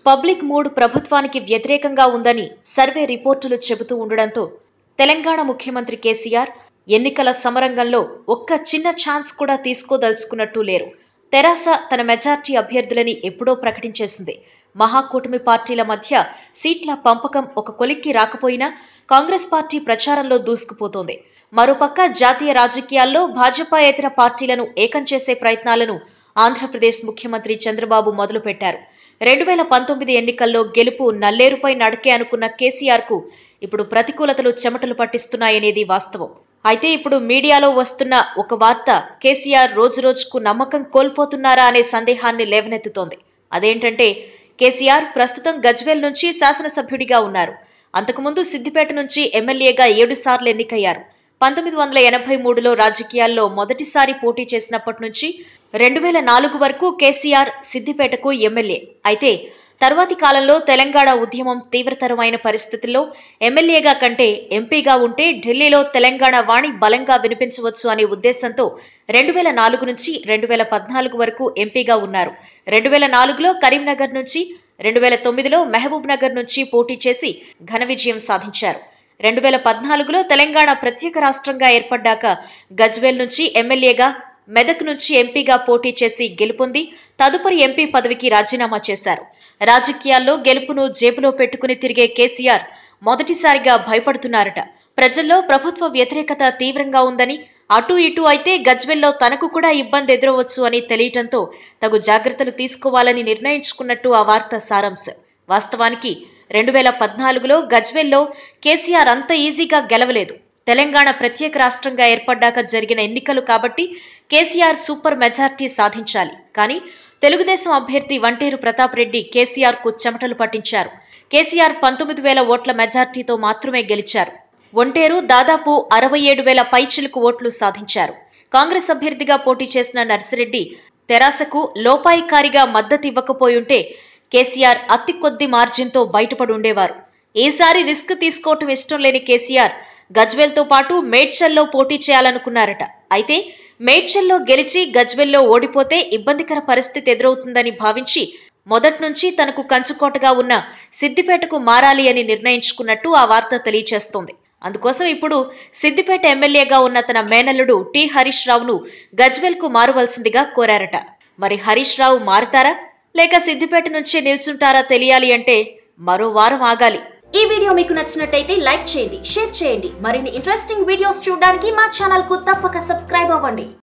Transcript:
public mood ప్రభుత్వానికి వ్యతిరేకంగా ఉందని సర్వే రిపోర్టులు చెబుతూ ఉండడంతో తెలంగాణ ముఖ్యమంత్రి కేసీఆర్ ఎన్నికల సమరంగంలో ఒక్క చిన్న ఛాన్స్ కూడా తీసుకోదలుచుకున్నట్టు లేరు తెరాస తన మెజార్టీ అభ్యర్థులని ఎప్పుడో ప్రకటించేసింది మహాకూటమి పార్టీల మధ్య సీట్ల పంపకం ఒక కొలిక్కి రాకపోయినా కాంగ్రెస్ పార్టీ ప్రచారంలో దూసుకుపోతోంది మరోపక్క జాతీయ రాజకీయాల్లో భాజపాయేతర పార్టీలను ఏకం చేసే ప్రయత్నాలను ఆంధ్రప్రదేశ్ ముఖ్యమంత్రి చంద్రబాబు మొదలుపెట్టారు రెండు వేల పంతొమ్మిది ఎన్నికల్లో గెలుపు నల్లేరుపై నడకే అనుకున్న కేసీఆర్ కు ఇప్పుడు ప్రతికూలతలు చెమటలు పట్టిస్తున్నాయనేది వాస్తవం అయితే ఇప్పుడు మీడియాలో వస్తున్న ఒక వార్త కేసీఆర్ రోజురోజుకు నమ్మకం కోల్పోతున్నారా అనే సందేహాన్ని లేవనెత్తుతోంది అదేంటంటే కేసీఆర్ ప్రస్తుతం గజ్వేల్ నుంచి శాసనసభ్యుడిగా ఉన్నారు అంతకుముందు సిద్దిపేట నుంచి ఎమ్మెల్యేగా ఏడు సార్లు ఎన్నికయ్యారు పంతొమ్మిది వందల ఎనభై మూడులో రాజకీయాల్లో మొదటిసారి పోటీ చేసినప్పటి నుంచి రెండు వేల నాలుగు వరకు కేసీఆర్ సిద్దిపేటకు ఎమ్మెల్యే అయితే తర్వాతి కాలంలో తెలంగాణ ఉద్యమం తీవ్రతరమైన పరిస్థితుల్లో ఎమ్మెల్యేగా కంటే ఎంపీగా ఉంటే ఢిల్లీలో తెలంగాణ వాణి బలంగా వినిపించవచ్చు అనే ఉద్దేశంతో రెండు వేల నాలుగు నుంచి రెండు వేల పద్నాలుగు వరకు ఎంపీగా ఉన్నారు రెండు వేల నాలుగులో కరీంనగర్ నుంచి రెండు వేల తొమ్మిదిలో మహబూబ్ నగర్ నుంచి పోటీ చేసి ఘన విజయం సాధించారు రెండు వేల పద్నాలుగులో తెలంగాణ ప్రత్యేక రాష్ట్రంగా ఏర్పడ్డాక గజ్వేల్ నుంచి ఎమ్మెల్యేగా మెదక్ నుంచి ఎంపీగా పోటీ చేసి గెలుపొంది తదుపరి ఎంపీ పదవికి రాజీనామా చేశారు రాజకీయాల్లో గెలుపును జేబులో పెట్టుకుని తిరిగే కేసీఆర్ మొదటిసారిగా భయపడుతున్నారట ప్రజల్లో ప్రభుత్వ వ్యతిరేకత తీవ్రంగా ఉందని అటు ఇటు అయితే గజ్వెల్లో తనకు కూడా ఇబ్బంది ఎదురవచ్చు అని తెలియటంతో తగు జాగ్రత్తలు తీసుకోవాలని నిర్ణయించుకున్నట్టు ఆ వార్త సారాంశం వాస్తవానికి రెండు వేల పద్నాలుగులో గజ్వెల్లో కేసీఆర్ అంత ఈజీగా గెలవలేదు తెలంగాణ ప్రత్యేక రాష్ట్రంగా ఏర్పడ్డాక జరిగిన ఎన్నికలు కాబట్టి కేసీఆర్ సూపర్ మెజార్టీ సాధించాలి కానీ తెలుగుదేశం అభ్యర్థి వంటేరు ప్రతాప్ రెడ్డి కేసీఆర్ కు చెమటలు పట్టించారు కేసీఆర్ పంతొమ్మిది వేల ఓట్ల మెజార్టీతో మాత్రమే గెలిచారు ఒంటేరు దాదాపు అరవై ఏడు వేల పైచిలుకు ఓట్లు సాధించారు కాంగ్రెస్ అభ్యర్థిగా పోటీ చేసిన నర్సిరెడ్డి తెరాసకు లోపాయికారిగా మద్దతు ఇవ్వకపోయుంటే కేసీఆర్ అతి కొద్ది మార్జిన్తో బయటపడి ఉండేవారు ఈసారి రిస్క్ తీసుకోవటం ఇష్టం లేని కేసీఆర్ గజ్వెల్తో పాటు మేడ్చల్లో పోటీ చేయాలనుకున్నారట అయితే మేడ్చల్లో గెలిచి గజ్వెల్లో ఓడిపోతే ఇబ్బందికర పరిస్థితి ఎదురవుతుందని భావించి మొదట్నుంచి తనకు కంచుకోటగా ఉన్న సిద్దిపేటకు మారాలి అని నిర్ణయించుకున్నట్టు ఆ వార్త తెలియచేస్తోంది అందుకోసం ఇప్పుడు సిద్దిపేట ఎమ్మెల్యేగా ఉన్న తన మేనల్లుడు టి హరీష్ రావును గజ్వెల్కు మారవలసిందిగా కోరారట మరి హరీష్ రావు మారుతారా లేక సిద్దిపేట నుంచే నిల్చుంటారా తెలియాలి అంటే మరో వారం ఆగాలి ఈ వీడియో మీకు నచ్చినట్టయితే లైక్ చేయండి షేర్ చేయండి మరిన్ని ఇంట్రెస్టింగ్ వీడియోస్ చూడడానికి మా ఛానల్ కు తప్పక సబ్స్క్రైబ్ అవ్వండి